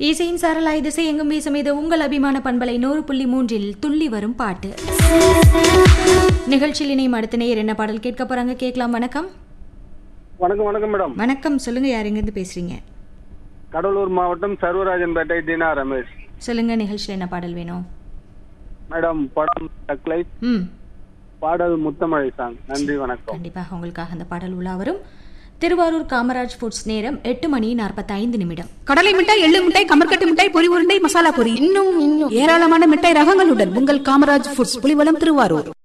இசையின் சாரலாய் திசை எங்கும் வீசும் இது உங்கள் அபிமான பண்பலை நூறு புள்ளி மூன்றில் துள்ளி வரும் பாட்டு நிகழ்ச்சியில் இணையும் அடுத்த நேயர் என்ன பாடல் கேட்க போறாங்க கேட்கலாம் வணக்கம் வணக்கம் வணக்கம் மேடம் வணக்கம் சொல்லுங்க யார் எங்கேருந்து பேசுறீங்க கடலூர் மாவட்டம் சர்வராஜன்பேட்டை தீனா ரமேஷ் சொல்லுங்க நிகழ்ச்சியில் என்ன பாடல் வேணும் மேடம் படம் டக்லை ம் பாடல் முத்தமழை சாங் நன்றி வணக்கம் கண்டிப்பாக உங்களுக்காக அந்த பாடல் உலா வரும் திருவாரூர் காமராஜ் ஃபுட்ஸ் நேரம் எட்டு மணி நாற்பத்தைந்து நிமிடம் கடலை மிட்டாய் எள்ளு மிட்டாய் கமர்கட்டு மிட்டாய் பொரி உருண்டை மசாலா பொரி இன்னும் இன்னும் ஏராளமான மிட்டாய் ரகங்களுடன் உங்கள் காமராஜ் ஃபுட்ஸ் புலிவலம் திருவாரூர்